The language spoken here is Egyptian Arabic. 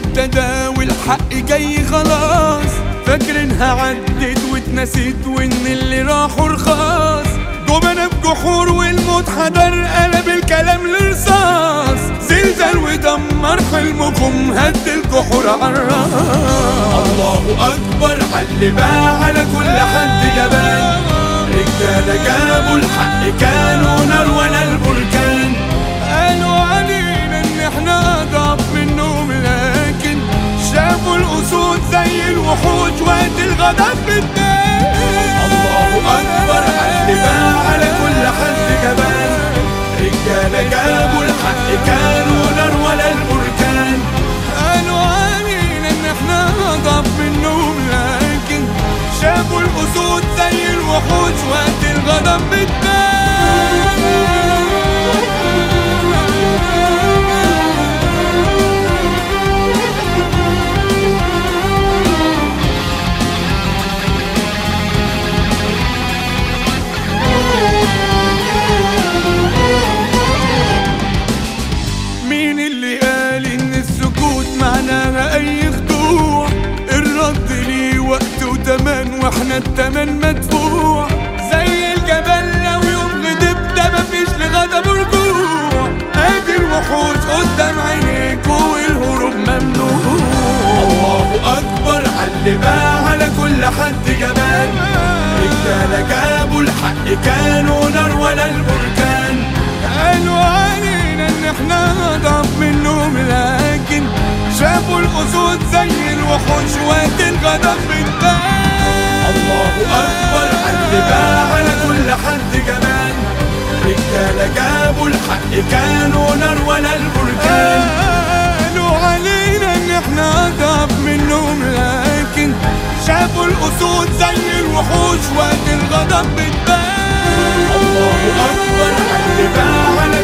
ابتدى والحق جاي خلاص فاكر انها عدت واتنسيت وان اللي راحوا رخاص جبنا بجحور والموت حضر قلب الكلام لرصاص زلزال ودمر حلمكم هد الجحور عالراس الله اكبر علي بقى على كل حد جبان رجاله جابوا الحق كانوا نار ولا البركان قالوا علينا ان احنا اضعف منهم لكن شافوا الاسود زي الوحوش وقت الغضب بتبان الله اكبر علي بقى على كل حد جبان رجاله جابوا الحق كانوا نار ولا البركان قالوا علينا ان احنا اضعف منهم لكن شافوا الاسود زي الوحوش وقت الغضب بتبان مين اللي قال ان السكوت معناها اي خضوع الرد ليه وقت وتمن واحنا التمن مدفوع زي الجبل لو يوم غضب ده مفيش لغضب رجوع ادي الوحوش قدام عينيك والهروب ممنوع الله اكبر علي بقى على كل حد جبان رجاله جابوا الحق كانوا نار ولا البركان قالوا علينا ان احنا اضعف منهم لكن شافوا الاسود زي الوحوش وقت الغضب بتبان الله اكبر علي بقى على كل حد جبان رجاله جابوا الحق كانوا نار ولا البركان قالوا علينا ان احنا اضعف منهم لكن شافوا الاسود زي الوحوش وقت الغضب بتبان الله اكبر علي بقى على